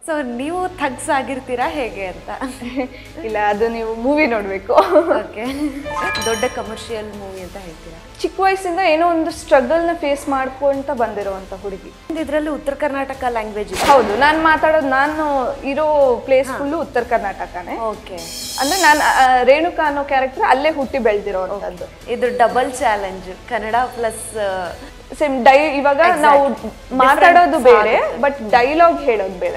So ನೀವು thugs ಆಗಿರ್ತೀರಾ ಹೇಗೆ ಅಂತ ಇಲ್ಲ ಅದು ನೀವು ಮೂವಿ ನೋಡಬೇಕು ಓಕೆ ದೊಡ್ಡ ಕಮರ್ಷಿಯಲ್ ಮೂವಿ ಅಂತ ಹೇಳ್ತೀರಾ ಚಿಕ್ಕ ವಯಸ್ಸಿಂದ ಏನೋ ಒಂದು ಸ್ಟ್ರಗಲ್ನ ಫೇಸ್ ಮಾಡ್ಕೊಂತ ಬಂದಿರೋವಂಥ ಹುಡುಗಿ ಇದರಲ್ಲಿ ಉತ್ತರ ಕರ್ನಾಟಕ ಲ್ಯಾಂಗ್ವೇಜ್ ಇದೆ ಹೌದು ನಾನು ಮಾತಾಡೋದು ನಾನು ಇರೋ ಪ್ಲೇಸ್ ಫುಲ್ಲು ಉತ್ತರ ಕರ್ನಾಟಕನೇ ಓಕೆ ಅಂದ್ರೆ ನಾನು ಆ, ರೇಣುಕಾ ಅನ್ನೋ ಕ್ಯಾರೆಕ್ಟರ್ ಅಲ್ಲೇ ಹುಟ್ಟಿ ಬೆಳೆದಿರೋವಂಥದ್ದು ಇದು double challenge Kannada plus same ಡೈ ಇವಾಗ ನಾವು ಮಾತಾಡೋದು ಬೇರೆ ಬಟ್ ಡೈಲಾಗ್ ಹೇಳೋದು ಬೇರೆ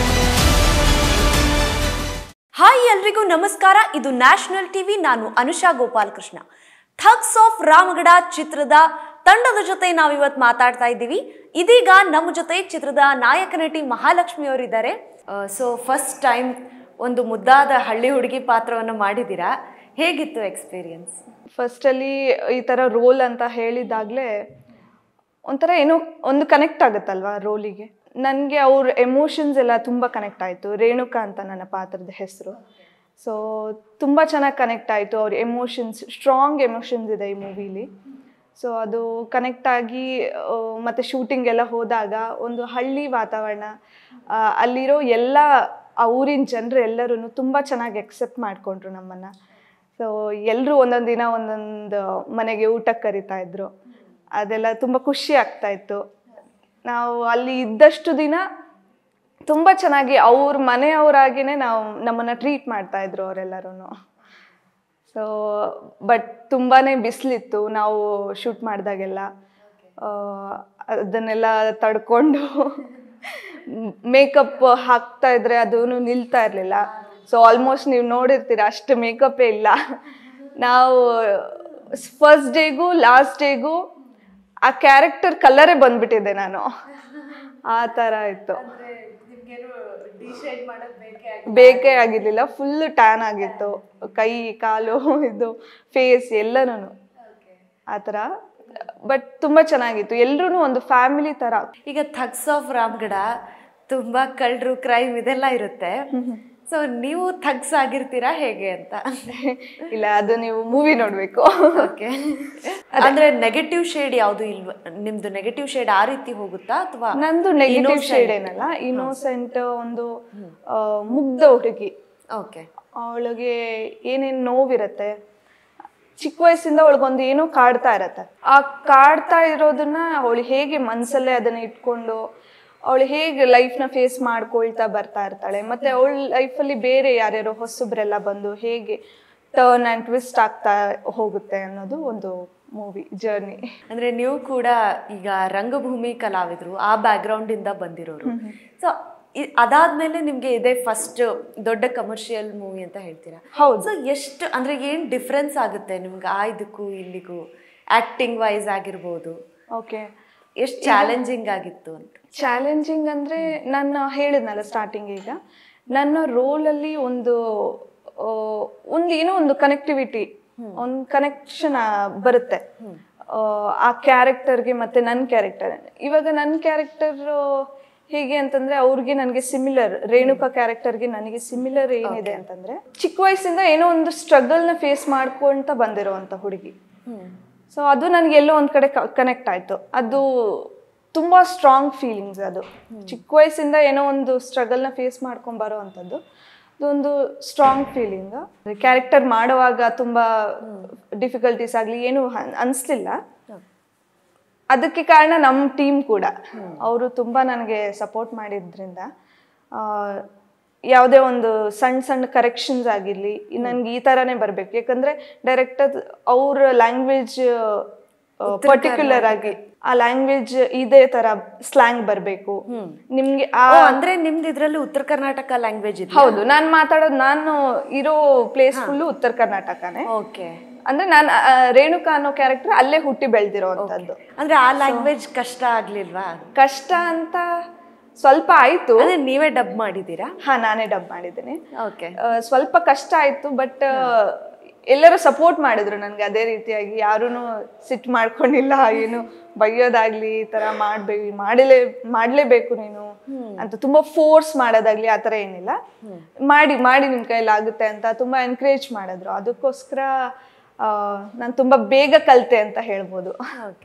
ಹಾಯ್ ಎಲ್ರಿಗೂ ನಮಸ್ಕಾರ ಇದು ನ್ಯಾಷನಲ್ ಟಿವಿ ನಾನು ಅನುಷಾ ಗೋಪಾಲಕೃಷ್ಣ ಥಗ್ಸ್ ಆಫ್ ರಾಮಗಢ ಚಿತ್ರದ ತಂಡದ ಜೊತೆ ನಾವಿವತ್ತು ಮಾತಾಡ್ತಾ ಇದ್ದೀವಿ ಇದೀಗ ನಮ್ಮ ಜೊತೆ ಚಿತ್ರದ ನಾಯಕ ನಟಿ ಮಹಾಲಕ್ಷ್ಮಿ ಅವರಿದ್ದಾರೆ ಸೊ ಫಸ್ಟ್ ಟೈಮ್ ಒಂದು ಮುದ್ದಾದ ಹಳ್ಳಿ ಹುಡುಗಿ ಪಾತ್ರವನ್ನು ಮಾಡಿದ್ದೀರಾ ಹೇಗಿತ್ತು ಎಕ್ಸ್ಪೀರಿಯನ್ಸ್ ಫಸ್ಟಲ್ಲಿ ಈ ಥರ ರೋಲ್ ಅಂತ ಹೇಳಿದಾಗಲೇ ಒಂಥರ ಏನೋ ಒಂದು ಕನೆಕ್ಟ್ ಆಗುತ್ತಲ್ವಾ ರೋಲಿಗೆ ನನಗೆ ಅವ್ರ ಎಮೋಷನ್ಸ್ ಎಲ್ಲ ತುಂಬ ಕನೆಕ್ಟ್ ಆಯಿತು ರೇಣುಕಾ ಅಂತ ನನ್ನ ಪಾತ್ರದ ಹೆಸರು ಸೊ ತುಂಬ ಚೆನ್ನಾಗಿ ಕನೆಕ್ಟ್ ಆಯಿತು ಅವ್ರ ಎಮೋಷನ್ಸ್ ಸ್ಟ್ರಾಂಗ್ ಎಮೋಷನ್ಸ್ ಇದೆ ಈ ಮೂವಿಲಿ ಸೊ ಅದು ಕನೆಕ್ಟ್ ಆಗಿ ಆ, ಮತ್ತೆ ಶೂಟಿಂಗ್ ಎಲ್ಲ ಹೋದಾಗ ಒಂದು ಹಳ್ಳಿ ವಾತಾವರಣ ಆ, ಅಲ್ಲಿರೋ ಎಲ್ಲ ಆ ಊರಿನ ಜನರು ಎಲ್ಲರೂ ತುಂಬ ಚೆನ್ನಾಗಿ ಎಕ್ಸೆಪ್ಟ್ ಮಾಡಿಕೊಂಡ್ರು ನಮ್ಮನ್ನು ಸೊ ಎಲ್ಲರೂ ಒಂದೊಂದು ದಿನ ಒಂದೊಂದು ಮನೆಗೆ ಊಟಕ್ಕೆ ಕರಿತಾ ಇದ್ರು ಅದೆಲ್ಲ ತುಂಬ ಖುಷಿ ಆಗ್ತಾ ಇತ್ತು ನಾವು ಅಲ್ಲಿ ಇದ್ದಷ್ಟು ದಿನ ತುಂಬ ಚೆನ್ನಾಗಿ ಅವ್ರ ಮನೆಯವರಾಗಿನೇ ನಾವು ನಮ್ಮನ್ನು ಟ್ರೀಟ್ ಮಾಡ್ತಾ ಇದ್ರು ಅವರೆಲ್ಲರೂ ಸೊ ಬಟ್ ತುಂಬಾ ಬಿಸಿಲಿತ್ತು ನಾವು ಶೂಟ್ ಮಾಡಿದಾಗೆಲ್ಲ ಆ, ಅದನ್ನೆಲ್ಲ ತಡ್ಕೊಂಡು ಮೇಕಪ್ ಹಾಕ್ತಾ ಇದ್ರೆ ಅದೂ ನಿಲ್ತಾ ಇರಲಿಲ್ಲ ಸೊ ಆಲ್ಮೋಸ್ಟ್ ನೀವು ನೋಡಿರ್ತೀರ ಅಷ್ಟು ಮೇಕಪ್ಪೇ ಇಲ್ಲ ನಾವು ಫಸ್ಟ್ ಡೇಗೂ ಲಾಸ್ಟ್ ಡೇಗೂ ಆ ಕ್ಯಾರೆಕ್ಟರ್ ಕಲರೇ ಬಂದ್ಬಿಟ್ಟಿದ್ದೆ ನಾನು ಆ ಥರ ಇತ್ತು ಬೇಕೇ ಆಗಿರ್ಲಿಲ್ಲ ಫುಲ್ ಟ್ಯಾನ್ ಆಗಿತ್ತು ಕೈ ಕಾಲು ಇದು ಫೇಸ್ ಎಲ್ಲನೂ ಆ ಥರ ಬಟ್ ತುಂಬ ಚೆನ್ನಾಗಿತ್ತು ಎಲ್ರೂ ಒಂದು ಫ್ಯಾಮಿಲಿ ಥರ ಈಗ ಥಗ್ಸ್ ಆಫ್ ರಾಮಗಢ ತುಂಬಾ ಕಳ್ಳರು ಕ್ರೈಮ್ ಇದೆಲ್ಲ ಇರುತ್ತೆ ಸೊ ನೀವು ಥಗ್ಸ್ ಆಗಿರ್ತೀರಾ ಹೇಗೆ ಅಂತ ಇಲ್ಲ ಅದು ನೀವು ಮೂವಿ ನೋಡಬೇಕು ಓಕೆ ಅಂದ್ರೆ ನೆಗೆಟಿವ್ ಶೇಡ್ ಯಾವುದು ಇಲ್ವ ನಿಮ್ದು ನೆಗೆಟಿವ್ ಶೇಡ್ ಆ ರೀತಿ ಹೋಗುತ್ತಾ ಅಥವಾ ನಂದು ನೆಗೆಟಿವ್ ಶೇಡ್ ಏನಲ್ಲ ಇನ್ನೋಸೆಂಟ್ ಒಂದು ಆ, ಮುಗ್ಧ ಹುಡುಗಿ ಓಕೆ ಅವಳಿಗೆ ಏನೇನು ನೋವಿರತ್ತೆ ಚಿಕ್ಕ ವಯಸ್ಸಿಂದ ಅವಳಿಗೊಂದು ಏನೋ ಕಾಡ್ತಾ ಇರತ್ತೆ ಆ ಕಾಡ್ತಾ ಇರೋದನ್ನ ಅವಳು ಹೇಗೆ ಮನಸ್ಸಲ್ಲೇ ಅದನ್ನ ಇಟ್ಕೊಂಡು ಅವಳು ಹೇಗೆ ಲೈಫ್ನ ಫೇಸ್ ಮಾಡ್ಕೊಳ್ತಾ ಬರ್ತಾ ಇರ್ತಾಳೆ ಮತ್ತೆ ಅವಳ ಲೈಫಲ್ಲಿ ಬೇರೆ ಯಾರ್ಯಾರೋ ಹೊಸಬ್ರೆಲ್ಲ ಬಂದು ಹೇಗೆ ಟರ್ನ್ ಆ್ಯಂಡ್ ಟ್ವಿಸ್ಟ್ ಆಗ್ತಾ ಹೋಗುತ್ತೆ ಅನ್ನೋದು ಒಂದು ಮೂವಿ ಜರ್ನಿ ಅಂದ್ರೆ ನೀವು ಕೂಡ ಈಗ ರಂಗಭೂಮಿ ಕಲಾವಿದರು ಆ ಬ್ಯಾಕ್ಗ್ರೌಂಡ್ ಇಂದ ಬಂದಿರೋರು ಸೊ ಅದಾದ್ಮೇಲೆ ನಿಮ್ಗೆ ಇದೇ ಫಸ್ಟ್ ದೊಡ್ಡ ಕಮರ್ಷಿಯಲ್ ಮೂವಿ ಅಂತ ಹೇಳ್ತೀರಾ ಹೌದು ಸೊ ಎಷ್ಟು ಅಂದ್ರೆ ಏನ್ ಡಿಫ್ರೆನ್ಸ್ ಆಗುತ್ತೆ ನಿಮ್ಗೆ ಆ ಇದಕ್ಕೂ ಇಲ್ಲಿಗೂ ಆಕ್ಟಿಂಗ್ ವೈಸ್ ಆಗಿರ್ಬೋದು ಓಕೆ ಎಷ್ಟು ಚಾಲೆಂಜಿಂಗ್ ಆಗಿತ್ತು ಅಂತ ಚಾಲೆಂಜಿಂಗ್ ಅಂದರೆ ನಾನು ಹೇಳಿದ್ನಲ್ಲ ಸ್ಟಾರ್ಟಿಂಗ್ ಈಗ ನನ್ನ ರೋಲಲ್ಲಿ ಒಂದು ಆ, ಒಂದು ಏನೋ ಒಂದು ಕನೆಕ್ಟಿವಿಟಿ ಒಂದು ಕನೆಕ್ಷನ್ ಬರುತ್ತೆ ಆ, ಆ ಕ್ಯಾರೆಕ್ಟರ್ಗೆ ಮತ್ತೆ ನನ್ನ ಕ್ಯಾರೆಕ್ಟರ್ ಇವಾಗ ನನ್ನ ಕ್ಯಾರೆಕ್ಟರ್ ಹೇಗೆ ಅಂತಂದ್ರೆ ಅವ್ರಿಗೆ ನನಗೆ ಸಿಮಿಲರ್ ರೇಣುಕಾ ಕ್ಯಾರೆಕ್ಟರ್ಗೆ ನನಗೆ ಸಿಮಿಲರ್ ಏನಿದೆ ಅಂತಂದ್ರೆ ಚಿಕ್ಕ ವಯಸ್ಸಿಂದ ಏನೋ ಒಂದು ಸ್ಟ್ರಗಲ್ನ ಫೇಸ್ ಮಾಡ್ಕೊಂತ ಬಂದಿರೋವಂಥ ಹುಡುಗಿ ಸೊ ಅದು ನನಗೆ ಎಲ್ಲೋ ಒಂದು ಕಡೆ ಕನೆಕ್ಟ್ ಆಯಿತು ಅದು ತುಂಬ ಸ್ಟ್ರಾಂಗ್ ಫೀಲಿಂಗ್ಸ್ ಅದು ಚಿಕ್ಕ ವಯಸ್ಸಿಂದ ಏನೋ ಒಂದು ಸ್ಟ್ರಗಲ್ನ ಫೇಸ್ ಮಾಡ್ಕೊಂಡು ಬರೋ ಅಂಥದ್ದು ಅದೊಂದು ಸ್ಟ್ರಾಂಗ್ ಫೀಲಿಂಗ್ ಕ್ಯಾರೆಕ್ಟರ್ ಮಾಡುವಾಗ ತುಂಬ ಡಿಫಿಕಲ್ಟೀಸ್ ಆಗಲಿ ಏನು ಅನಿಸ್ಲಿಲ್ಲ ಅದಕ್ಕೆ ಕಾರಣ ನಮ್ಮ ಟೀಮ್ ಕೂಡ ಅವರು ತುಂಬ ನನಗೆ ಸಪೋರ್ಟ್ ಮಾಡಿದ್ರಿಂದ ಆ, ಯಾವುದೇ ಒಂದು ಸಣ್ಣ ಸಣ್ಣ ಕರೆಕ್ಷನ್ಸ್ ಆಗಿರಲಿ ನನಗೆ ಈ ಥರನೇ ಬರಬೇಕು ಯಾಕಂದರೆ ಡೈರೆಕ್ಟರ್ ಅವ್ರ ಲ್ಯಾಂಗ್ವೇಜ್ ಪರ್ಟಿಕ್ಯುಲರ್ ಆಗಿ ಆ ಲ್ಯಾಂಗ್ವೇಜ್ ಇದೇ ಥರ ಸ್ಲ್ಯಾಂಗ್ ಬರಬೇಕು ನಿಮಗೆ ಆ ಓ, ಅಂದ್ರೆ ನಿಮ್ದು ಇದ್ರಲ್ಲಿ ಉತ್ತರ ಕರ್ನಾಟಕ ಲ್ಯಾಂಗ್ವೇಜ್ ಇದೆ ಹೌದು ನಾನು ಮಾತಾಡೋದು ನಾನು ಇರೋ ಪ್ಲೇಸ್ ಫುಲ್ಲು ಉತ್ತರ ಕರ್ನಾಟಕನೇ ಓಕೆ ಅಂದ್ರೆ ನಾನು ರೇಣುಕಾ ಅನ್ನೋ ಕ್ಯಾರೆಕ್ಟರ್ ಅಲ್ಲೇ ಹುಟ್ಟಿ ಬೆಳೆದಿರೋವಂಥದ್ದು ಅಂದ್ರೆ ಆ ಲ್ಯಾಂಗ್ವೇಜ್ ಕಷ್ಟ ಆಗ್ಲಿಲ್ವಾ ಕಷ್ಟ ಅಂತ ಸ್ವಲ್ಪ ಆಯ್ತು ಅದೇ ನೀವೇ ಡಬ್ ಮಾಡಿದೀರಾ ಹಾ ನಾನೇ ಡಬ್ ಮಾಡಿದ್ದೀನಿ ಓಕೆ ಆ, ಸ್ವಲ್ಪ ಕಷ್ಟ ಆಯ್ತು ಬಟ್ ಎಲ್ಲರೂ ಸಪೋರ್ಟ್ ಮಾಡಿದ್ರು ನನಗೆ ಅದೇ ರೀತಿಯಾಗಿ ಯಾರೂ ಸಿಟ್ಟು ಮಾಡ್ಕೊಂಡಿಲ್ಲ ಏನು ಬೈಯೋದಾಗ್ಲಿ ಈ ಥರ ಮಾಡ್ಬೇಕು ಮಾಡಲೇ ಮಾಡಲೇಬೇಕು ನೀನು ಅಂತ ತುಂಬ ಫೋರ್ಸ್ ಮಾಡೋದಾಗ್ಲಿ ಆ ಥರ ಏನಿಲ್ಲ ಮಾಡಿ ಮಾಡಿ ನಿಮ್ಮ ಕೈಯಲ್ಲಿ ಆಗುತ್ತೆ ಅಂತ ತುಂಬ ಎನ್ಕರೇಜ್ ಮಾಡಿದ್ರು ಅದಕ್ಕೋಸ್ಕರ ನಾನು ತುಂಬ ಬೇಗ ಕಲಿತೆ ಅಂತ ಹೇಳ್ಬೋದು ಓಕೆ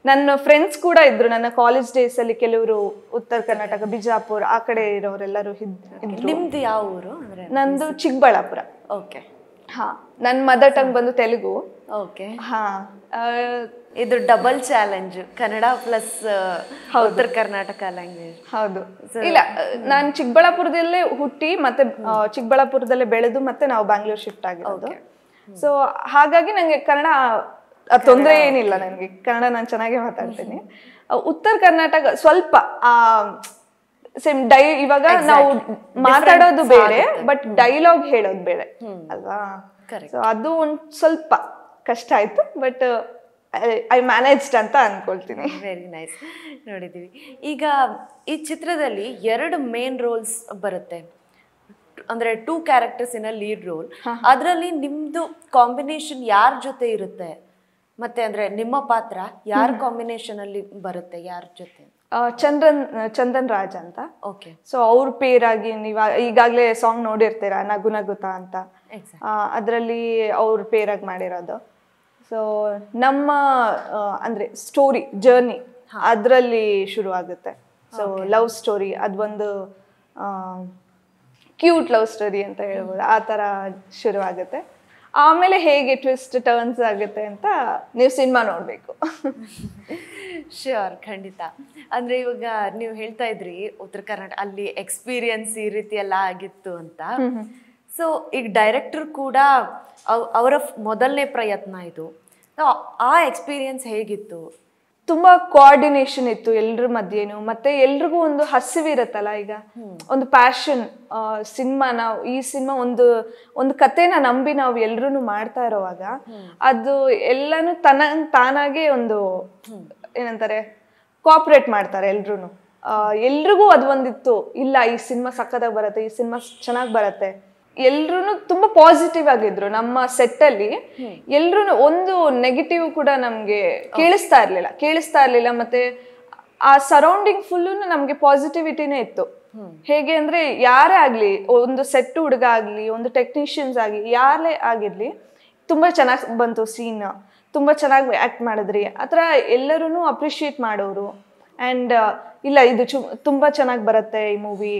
ನನ್ನ ಫ್ರೆಂಡ್ಸ್ ಕೂಡ ಇದ್ರು ನನ್ನ ಕಾಲೇಜ್ ಡೇಸ್ ಅಲ್ಲಿ ಕೆಲವರು ಉತ್ತರ ಕರ್ನಾಟಕ ಬಿಜಾಪುರ ಆ ಕಡೆ ಇರೋರೆಲ್ಲರೂ ಇದ್- ಇದ್ರು ನಿಮ್ದು ಯಾವ ಊರು ಅಂದ್ರೆ ನಂದು ಚಿಕ್ಕಬಳ್ಳಾಪುರ ಓಕೆ ಹಾ ನನ್ನ ಮದರ್ ಟಂಗ್ ಬಂದು ತೆಲುಗು ಓಕೆ ಹಾ ಆ, ಇದು ಡಬಲ್ ಚಾಲೆಂಜ್ ಕನ್ನಡ ಪ್ಲಸ್ ಉತ್ತರ ಕರ್ನಾಟಕ ಲ್ಯಾಂಗ್ವೇಜ್ ಹೌದು ಇಲ್ಲ ನಾನು ಚಿಕ್ಕಬಳ್ಳಾಪುರದಲ್ಲೇ ಹುಟ್ಟಿ ಮತ್ತೆ ಆ, ಚಿಕ್ಕಬಳ್ಳಾಪುರದಲ್ಲೇ ಬೆಳೆದು ಮತ್ತೆ ನಾವು ಬ್ಯಾಂಗ್ಳೂರ್ ಶಿಫ್ಟ್ ಆಗಿರೋದು ಸೊ ಹಾಗಾಗಿ ನಂಗೆ ಕನ್ನಡ ಆ, ತೊಂದ್ರೆ ಏನಿಲ್ಲ ನನಗೆ ಕನ್ನಡ ನಾನು ಚೆನ್ನಾಗೇ ಮಾತಾಡ್ತೀನಿ ಆ, ಉತ್ತರ ಕರ್ನಾಟಕ ಸ್ವಲ್ಪ ಆ ಸೇಮ್ ಡೈ ಇವಾಗ ನಾವು ಮಾತಾಡೋದು ಬೇರೆ ಬಟ್ ಡೈಲಾಗ್ ಹೇಳೋದು ಬೇರೆ ಅಲ್ವಾ ಸೊ ಅದು ಒಂದ್ ಸ್ವಲ್ಪ ಕಷ್ಟ ಆಯ್ತು ಬಟ್ ಐ ಮ್ಯಾನೇಜ್ಡ್ ಅಂತ ಅನ್ಕೊಳ್ತೀನಿ ವೆರಿ ನೈಸ್ ನೋಡಿದ್ದೀವಿ ಈಗ ಈ ಚಿತ್ರದಲ್ಲಿ ಎರಡು ಮೇನ್ ರೋಲ್ಸ್ ಬರುತ್ತೆ ಅಂದ್ರೆ two characters in lead role ಅದರಲ್ಲಿ ನಿಮ್ದು ಕಾಂಬಿನೇಷನ್ ಯಾರ ಜೊತೆ ಇರುತ್ತೆ ಮತ್ತೆ ಅಂದ್ರೆ ನಿಮ್ಮ ಪಾತ್ರ ಯಾರ ಕಾಂಬಿನೇಷನ್ ಅಲ್ಲಿ ಬರುತ್ತೆ ಯಾರ ಜೊತೆ ಆ, ಚಂದ್ರನ್ ಚಂದನ್ ರಾಜ್ ಅಂತ ಓಕೆ ಸೊ ಅವ್ರ ಪೇರಾಗಿ ನೀವು ಈಗಾಗಲೇ ಸಾಂಗ್ ನೋಡಿರ್ತೀರ ನಗು ನಗುತ ಅಂತ ಎಕ್ಸಾಕ್ಟ್ ಅದರಲ್ಲಿ ಅವ್ರ ಪೇರಾಗಿ ಮಾಡಿರೋದು ಸೊ ನಮ್ಮ ಆ, ಅಂದ್ರೆ ಸ್ಟೋರಿ ಜರ್ನಿ ಅದರಲ್ಲಿ ಶುರು ಆಗುತ್ತೆ ಸೊ ಲವ್ ಸ್ಟೋರಿ ಅದೊಂದು ಕ್ಯೂಟ್ ಲವ್ ಸ್ಟೋರಿ ಅಂತ ಹೇಳ್ಬೋದು ಆ ಥರ ಶುರು ಆಗುತ್ತೆ ಆಮೇಲೆ ಹೇಗೆ ಟ್ವಿಸ್ಟ್ ಟರ್ನ್ಸ್ ಆಗುತ್ತೆ ಅಂತ ನೀವು ಸಿನಿಮಾ ನೋಡಬೇಕು ಶ್ಯೂರ್ ಖಂಡಿತ ಅಂದ್ರೆ ಇವಾಗ ನೀವು ಹೇಳ್ತಾ ಇದ್ರಿ ಉತ್ತರ ಕರ್ನಾಟಕ ಅಲ್ಲಿ ಎಕ್ಸ್ಪೀರಿಯನ್ಸ್ ಈ ರೀತಿ ಎಲ್ಲ ಆಗಿತ್ತು ಅಂತ ಸೊ ಈಗ ಡೈರೆಕ್ಟರ್ ಕೂಡ ಅವ್- ಅವರ ಮೊದಲನೇ ಪ್ರಯತ್ನ ಇದು So, ಆ ಎಕ್ಸ್ಪೀರಿಯನ್ಸ್ ಹೇಗಿತ್ತು ತುಂಬಾ ಕೋಆರ್ಡಿನೇಷನ್ ಇತ್ತು ಎಲ್ರ ಮಧ್ಯೆನು ಮತ್ತೆ ಎಲ್ರಿಗೂ ಒಂದು ಹಸಿವಿರುತ್ತಲ್ಲ ಈಗ ಒಂದು ಪ್ಯಾಷನ್ ಸಿನಿಮಾ ನಾವು ಈ ಸಿನಿಮಾ ಒಂದು ಒಂದು ಕತೆನ ನಂಬಿ ನಾವು ಎಲ್ರು ಮಾಡ್ತಾ ಇರೋವಾಗ ಅದು ಎಲ್ಲಾನು ತನ ತಾನಾಗೆ ಒಂದು ಏನಂತಾರೆ ಕೋಆಪರೇಟ್ ಮಾಡ್ತಾರೆ ಎಲ್ರು ಎಲ್ರಿಗೂ ಅದು ಒಂದಿತ್ತು ಇಲ್ಲ ಈ ಸಿನಿಮಾ ಸಕ್ಕತ್ತಾಗಿ ಬರುತ್ತೆ ಈ ಸಿನಿಮಾ ಚೆನ್ನಾಗಿ ಬರುತ್ತೆ ಎಲ್ರು ತುಂಬಾ ಪಾಸಿಟಿವ್ ಆಗಿದ್ರು ನಮ್ಮ ಸೆಟ್ ಅಲ್ಲಿ ಎಲ್ರು ಒಂದು ನೆಗೆಟಿವ್ ಕೂಡ ನಮ್ಗೆ ಕೇಳಿಸ್ತಾ ಇರ್ಲಿಲ್ಲ ಕೇಳಿಸ್ತಾ ಇರ್ಲಿಲ್ಲ ಮತ್ತೆ ಆ ಸರೌಂಡಿಂಗ್ ಫುಲ್ಲು ನಮ್ಗೆ ಪಾಸಿಟಿವಿಟಿನೇ ಇತ್ತು ಹೇಗೆ ಅಂದ್ರೆ ಯಾರೇ ಆಗ್ಲಿ ಒಂದು ಸೆಟ್ ಹುಡುಗ ಆಗ್ಲಿ ಒಂದು ಟೆಕ್ನಿಷಿಯನ್ಸ್ ಆಗಲಿ ಯಾರೇ ಆಗಿರ್ಲಿ ತುಂಬಾ ಚೆನ್ನಾಗಿ ಬಂತು ಸೀನ್ ತುಂಬಾ ಚೆನ್ನಾಗಿ ಆಕ್ಟ್ ಮಾಡಿದ್ರಿ ಆ ಥರ ಎಲ್ಲರೂ ಅಪ್ರಿಷಿಯೇಟ್ ಮಾಡೋರು ಆ್ಯಂಡ್ ಇಲ್ಲ ಇದು ಚು ತುಂಬಾ ಚೆನ್ನಾಗಿ ಬರುತ್ತೆ ಈ ಮೂವಿ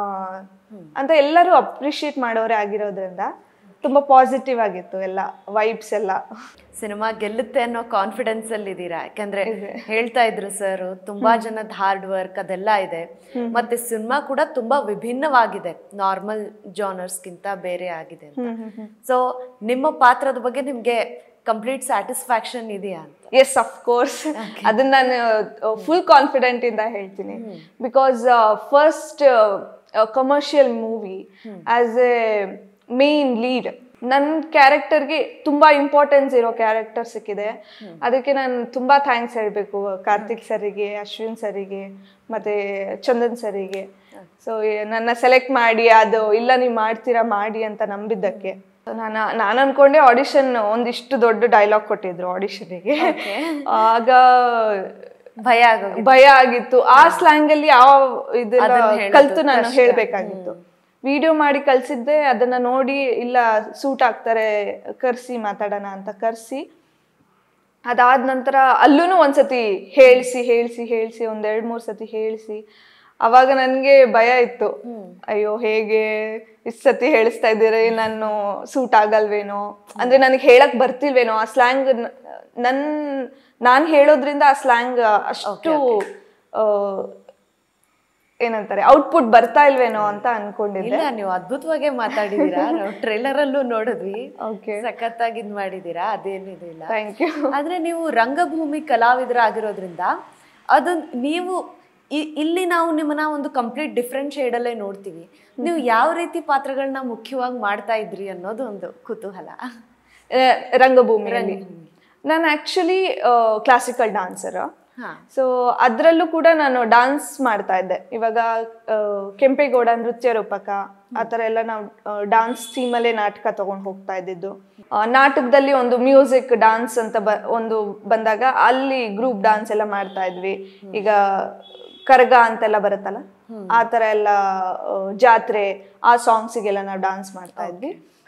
ಅಂತ ಎಲ್ಲರೂ ಅಪ್ರಿಷಿಯೇಟ್ ಮಾಡೋರೇ ಆಗಿರೋದ್ರಿಂದ ತುಂಬಾ ಪಾಸಿಟಿವ್ ಆಗಿತ್ತು ಎಲ್ಲ ವೈಬ್ಸ್ ಎಲ್ಲ ಸಿನಿಮಾ ಗೆಲ್ಲುತ್ತೆ ಅನ್ನೋ ಕಾನ್ಫಿಡೆನ್ಸ್ ಅಲ್ಲಿ ಇದ್ದೀರಾ ಯಾಕಂದ್ರೆ ಹೇಳ್ತಾ ಇದ್ರು ಸರ್ ತುಂಬಾ ಜನದ ಹಾರ್ಡ್ ವರ್ಕ್ ಅದೆಲ್ಲ ಇದೆ ಮತ್ತೆ ಸಿನಿಮಾ ಕೂಡ ತುಂಬಾ ವಿಭಿನ್ನವಾಗಿದೆ ನಾರ್ಮಲ್ ಜಾನರ್ಸ್ಗಿಂತ ಬೇರೆ ಆಗಿದೆ ಅಂತ ಸೊ ನಿಮ್ಮ ಪಾತ್ರದ ಬಗ್ಗೆ ನಿಮ್ಗೆ ಕಂಪ್ಲೀಟ್ ಸ್ಯಾಟಿಸ್ಫ್ಯಾಕ್ಷನ್ ಇದೆಯಾ ಅಂತ ಎಸ್ ಅಫ್ ಕೋರ್ಸ್ ಅದನ್ನ ನಾನು ಫುಲ್ ಕಾನ್ಫಿಡೆಂಟ್ ಇಂದ ಹೇಳ್ತೀನಿ because first commercial movie as a main lead ನನ್ನ ಕ್ಯಾರೆಕ್ಟರ್ಗೆ ತುಂಬಾ ಇಂಪಾರ್ಟೆನ್ಸ್ ಇರೋ ಕ್ಯಾರೆಕ್ಟರ್ ಸಿಕ್ಕಿದೆ ಅದಕ್ಕೆ ನಾನು ತುಂಬಾ ಥ್ಯಾಂಕ್ಸ್ ಹೇಳಬೇಕು ಕಾರ್ತಿಕ್ ಸರಿಗೆ ಅಶ್ವಿನ್ ಸರಿಗೆ ಮತ್ತೆ ಚಂದನ್ ಸರಿಗೆ ಸೊ ನನ್ನ ಸೆಲೆಕ್ಟ್ ಮಾಡಿ ಅದು ಇಲ್ಲ ನೀವು ಮಾಡ್ತೀರಾ ಮಾಡಿ ಅಂತ ನಂಬಿದ್ದಕ್ಕೆ ನಾನು ನಾನು ಅನ್ಕೊಂಡೆ ಆಡಿಷನ್ ಒಂದಿಷ್ಟು ದೊಡ್ಡ ಡೈಲಾಗ್ ಕೊಟ್ಟಿದ್ರು ಆಡಿಷನ್ಗೆ ಆಗ ಭಯ ಆಗೋಗಿ ಭಯ ಆಗಿತ್ತು ಆ ಸ್ಲ್ಯಾಂಗ್ ಅಲ್ಲಿ ಯಾವ ಇದನ್ನ ಕಲ್ತು ನಾನು ಹೇಳ್ಬೇಕಾಗಿತ್ತು ವಿಡಿಯೋ ಮಾಡಿ ಕಳ್ಸಿದ್ದೆ ಅದನ್ನ ನೋಡಿ ಇಲ್ಲ ಸೂಟ್ ಆಗ್ತಾರೆ ಕರ್ಸಿ ಮಾತಾಡೋಣ ಅಂತ ಕರ್ಸಿ ಅದಾದ ನಂತರ ಅಲ್ಲೂ ಒಂದ್ಸತಿ ಹೇಳ್ಸಿ ಹೇಳ್ಸಿ ಹೇಳ್ಸಿ ಒಂದ್ ಎರಡ್ ಮೂರ್ ಸತಿ ಹೇಳ್ಸಿ ಅವಾಗ ನನ್ಗೆ ಭಯ ಇತ್ತು ಅಯ್ಯೋ ಹೇಗೆ ಇಷ್ಟ್ ಸತಿ ಹೇಳಿಸ್ತಾ ಇದ್ದೀರಿ ನಾನು ಸೂಟ್ ಆಗಲ್ವೇನೋ ಅಂದ್ರೆ ನನಗೆ ಹೇಳಕ್ ಬರ್ತಿಲ್ವೇನೋ ಆ ಸ್ಲ್ಯಾಂಗ್ ನನ್ ನಾನ್ ಹೇಳೋದ್ರಿಂದ ಆ ಸ್ಲ್ಯಾಂಗ್ ಅಷ್ಟು ಆ, ಏನಂತಾರೆ ಔಟ್ಪುಟ್ ಬರ್ತಾ ಇಲ್ವೇನೋ ಅಂತ ಅನ್ಕೊಂಡಿದ್ದೆ ಇಲ್ಲ ನೀವು ಅದ್ಭುತವಾಗೇ ಮಾತಾಡಿದೀರಾ ನಾವು ಟ್ರೈಲರ್ ಅಲ್ಲೂ ನೋಡಿದ್ವಿ Okay. ಸಖತ್ತಾಗಿ ಇದ್ ಮಾಡಿದೀರಾ ಅದೇನಿದು ಇಲ್ಲ ಥ್ಯಾಂಕ್ ಯು ಆದ್ರೆ ನೀವು ರಂಗಭೂಮಿ ಕಲಾವಿದರಾಗಿರೋದ್ರಿಂದ ಅದು ನೀವು ಇ- ಇಲ್ಲಿ ನಾವು ನಿಮ್ಮನ್ನ ಒಂದು ಕಂಪ್ಲೀಟ್ ಡಿಫ್ರೆಂಟ್ ಶೇಡಲ್ಲೇ ನೋಡ್ತೀವಿ ನೀವು ಯಾವ ರೀತಿ ಪಾತ್ರಗಳನ್ನ ಮುಖ್ಯವಾಗಿ ಮಾಡ್ತಾ ಇದ್ರಿ ಅನ್ನೋದು ಒಂದು ಕುತೂಹಲ ರಂಗಭೂಮಿಯಲ್ಲಿ ನಾನು ಆಕ್ಚುಲಿ ಕ್ಲಾಸಿಕಲ್ ಡಾನ್ಸರ್ ಹಾ ಸೊ ಅದರಲ್ಲೂ ಕೂಡ ನಾನು ಡಾನ್ಸ್ ಮಾಡ್ತಾ ಇದ್ದೆ ಇವಾಗ ಆ, ಕೆಂಪೇಗೌಡ ನೃತ್ಯ ರೂಪಕ ಆ ಥರ ಎಲ್ಲ ನಾವು ಡಾನ್ಸ್ ಥೀಮಲ್ಲೇ ನಾಟಕ ತಗೊಂಡು ಹೋಗ್ತಾ ಇದ್ದಿದ್ದು ಆ, ನಾಟಕದಲ್ಲಿ ಒಂದು ಮ್ಯೂಸಿಕ್ ಡಾನ್ಸ್ ಅಂತ ಬ ಒಂದು ಬಂದಾಗ ಅಲ್ಲಿ ಗ್ರೂಪ್ ಡಾನ್ಸ್ ಎಲ್ಲ ಮಾಡ್ತಾ ಇದ್ವಿ ಈಗ ಕರಗ ಅಂತೆಲ್ಲ ಬರುತ್ತಲ್ಲ ಆ ಥರ ಎಲ್ಲ ಆ, ಜಾತ್ರೆ ಆ ಸಾಂಗ್ಸಿಗೆಲ್ಲ ನಾವು ಡಾನ್ಸ್ ಮಾಡ್ತಾ ಇದ್ವಿ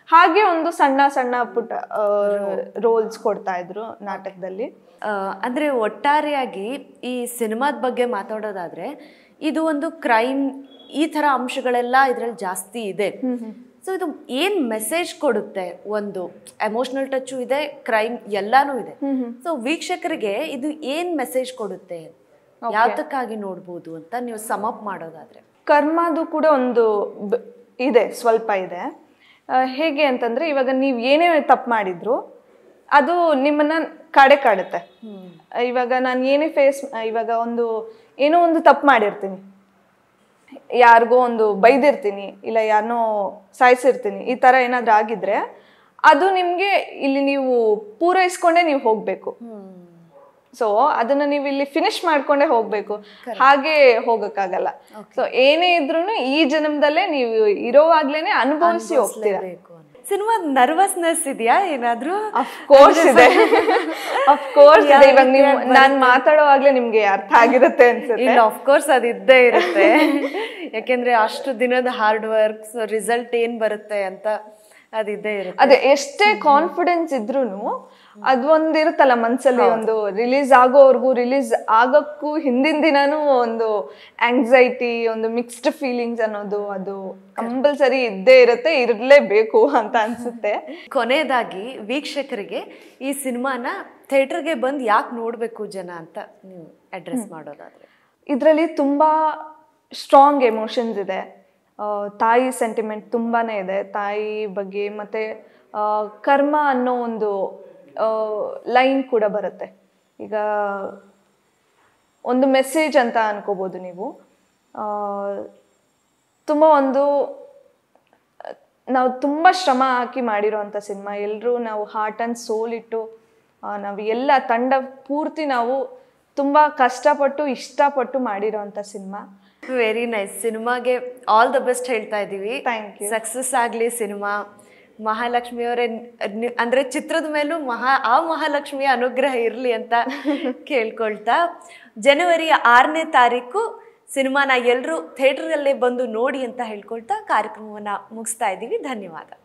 ಹಾಗೆ ಒಂದು ಸಣ್ಣ ಸಣ್ಣ ಪುಟ್ಟ ರೋಲ್ಸ್ ಕೊಡ್ತಾ ಇದ್ರು ನಾಟಕದಲ್ಲಿ ಆ, ಅಂದ್ರೆ ಒಟ್ಟಾರೆಯಾಗಿ ಈ ಸಿನಿಮಾದ ಬಗ್ಗೆ ಮಾತಾಡೋದಾದ್ರೆ ಇದು ಒಂದು ಕ್ರೈಮ್ ಈ ತರ ಅಂಶಗಳೆಲ್ಲ ಇದ್ರಲ್ಲಿ ಜಾಸ್ತಿ ಇದೆ ಸೊ ಇದು ಏನ್ ಮೆಸೇಜ್ ಕೊಡುತ್ತೆ ಒಂದು ಎಮೋಷನಲ್ ಟಚ್ಚು ಇದೆ ಕ್ರೈಮ್ ಎಲ್ಲಾನು ಇದೆ ಸೊ ವೀಕ್ಷಕರಿಗೆ ಇದು ಏನ್ ಮೆಸೇಜ್ ಕೊಡುತ್ತೆ ಯಾತಕ್ಕಾಗಿ ನೋಡ್ಬೋದು ಅಂತ ನೀವು ಸಮಪ್ ಮಾಡೋದಾದ್ರೆ ಕರ್ಮದು ಕೂಡ ಒಂದು ಬ- ಇದೆ ಸ್ವಲ್ಪ ಇದೆ ಆ, ಹೇಗೆ ಅಂತಂದ್ರೆ ಇವಾಗ ನೀವು ಏನೇ ತಪ್ಪು ಮಾಡಿದ್ರು ಅದು ನಿಮ್ಮನ್ನ ಕಾಡೆ ಕಾಡುತ್ತೆ ಇವಾಗ ನಾನು ಏನೇ ಫೇಸ್ ಇವಾಗ ಒಂದು ಏನೋ ಒಂದು ತಪ್ಪು ಮಾಡಿರ್ತೀನಿ ಯಾರಿಗೋ ಒಂದು ಬೈದಿರ್ತೀನಿ ಇಲ್ಲ ಯಾರನ್ನೋ ಸಾಯಿಸಿರ್ತೀನಿ ಈ ಥರ ಏನಾದ್ರೂ ಆಗಿದ್ರೆ ಅದು ನಿಮಗೆ ಇಲ್ಲಿ ನೀವು ಪೂರೈಸ್ಕೊಂಡೇ ನೀವು ಹೋಗಬೇಕು ಸೊ ಅದನ್ನ ನೀವು ಇಲ್ಲಿ ಫಿನಿಶ್ ಮಾಡ್ಕೊಂಡೇ ಹೋಗ್ಬೇಕು ಹಾಗೆ ಹೋಗಕ್ಕಾಗಲ್ಲ ಸೊ ಏನೇ ಇದ್ರೂ ಈ ಜನ್ಮದಲ್ಲೇ ನೀವು ಇರೋವಾಗ್ಲೇನೆ ಅನುಭವಿಸಿ ಹೋಗ್ತೀರಾ ಸಿನಿಮಾ ನರ್ವಸ್ನೆಸ್ ಇದೆಯಾ ಏನಾದ್ರೂ ಕೋರ್ಸ್ ಇದೆ ಕೋರ್ಸ್ ಇದೆ ಇವಾಗ ನೀವು ನಾನ್ ಮಾತಾಡೋವಾಗ್ಲೇ ನಿಮ್ಗೆ ಅರ್ಥ ಆಗಿರುತ್ತೆ ಅನ್ಸುತ್ತೆ ಇಲ್ಲ ಕೋರ್ಸ್ ಅದು ಇದ್ದೇ ಇರುತ್ತೆ ಯಾಕೆಂದ್ರೆ ಅಷ್ಟು ದಿನದ ಹಾರ್ಡ್ ವರ್ಕ್ಸ್ ರಿಸಲ್ಟ್ ಏನ್ ಬರುತ್ತೆ ಅಂತ ಅದಿದ್ದೇ ಇರುತ್ತೆ ಅದೇ ಎಷ್ಟೇ ಕಾನ್ಫಿಡೆನ್ಸ್ ಇದ್ರೂನು ಅದೊಂದಿರುತ್ತಲ್ಲ ಮನ್ಸಲ್ಲಿ ಒಂದು ರಿಲೀಸ್ ಆಗೋವರೆಗೂ ರಿಲೀಸ್ ಆಗಕ್ಕೂ ಹಿಂದಿನ ದಿನಾನು ಒಂದು ಆಂಗ್ಸೈಟಿ ಒಂದು ಮಿಕ್ಸ್ಡ್ ಫೀಲಿಂಗ್ಸ್ ಅನ್ನೋದು ಅದು ಕಂಪಲ್ಸರಿ ಇದ್ದೇ ಇರುತ್ತೆ ಇರಲೇಬೇಕು ಅಂತ ಅನ್ಸುತ್ತೆ ಕೊನೆಯದಾಗಿ ವೀಕ್ಷಕರಿಗೆ ಈ ಸಿನಿಮಾನ ಥಿಯೇಟರ್ಗೆ ಬಂದು ಯಾಕೆ ನೋಡಬೇಕು ಜನ ಅಂತ ನೀವು ಅಡ್ರೆಸ್ ಮಾಡೋದಾದ್ರೆ ಇದರಲ್ಲಿ ತುಂಬ ಸ್ಟ್ರಾಂಗ್ ಎಮೋಷನ್ಸ್ ಇದೆ ಆ, ತಾಯಿ ಸೆಂಟಿಮೆಂಟ್ ತುಂಬಾನೇ ಇದೆ ತಾಯಿ ಬಗ್ಗೆ ಮತ್ತೆ ಆ, ಕರ್ಮ ಅನ್ನೋ ಒಂದು ಲೈನ್ ಕೂಡ ಬರುತ್ತೆ ಈಗ ಒಂದು ಮೆಸೇಜ್ ಅಂತ ಅನ್ಕೋಬೋದು ನೀವು ಆ, ತುಂಬ ಒಂದು ನಾವು ತುಂಬ ಶ್ರಮ ಹಾಕಿ ಮಾಡಿರೋವಂಥ ಸಿನಿಮಾ ಎಲ್ಲರೂ ನಾವು ಹಾರ್ಟ್ ಆ್ಯಂಡ್ ಸೋಲ್ ಇಟ್ಟು ಆ, ನಾವು ಎಲ್ಲ ತಂಡ ಪೂರ್ತಿ ನಾವು ತುಂಬ ಕಷ್ಟಪಟ್ಟು ಇಷ್ಟಪಟ್ಟು ಮಾಡಿರೋವಂಥ ಸಿನಿಮಾ ವೆರಿ ನೈಸ್ ಸಿನಿಮಾಗೆ ಆಲ್ ದ ಬೆಸ್ಟ್ ಹೇಳ್ತಾ ಇದ್ದೀವಿ Thank you. ಸಕ್ಸಸ್ ಆಗಲಿ ಸಿನಿಮಾ ಮಹಾಲಕ್ಷ್ಮಿ ಅವರೇ ಅಂದ್ರೆ ಚಿತ್ರದ ಮೇಲೂ ಮಹಾ ಆ ಮಹಾಲಕ್ಷ್ಮಿಯ ಅನುಗ್ರಹ ಇರಲಿ ಅಂತ ಕೇಳ್ಕೊಳ್ತಾ ಜನವರಿ ಆರನೇ ತಾರೀಕು ಸಿನಿಮಾನ ಎಲ್ಲರೂ ಥಿಯೇಟರ್ನಲ್ಲೇ ಬಂದು ನೋಡಿ ಅಂತ ಹೇಳ್ಕೊಳ್ತಾ ಕಾರ್ಯಕ್ರಮವನ್ನ ಮುಗಿಸ್ತಾ ಇದ್ದೀವಿ ಧನ್ಯವಾದ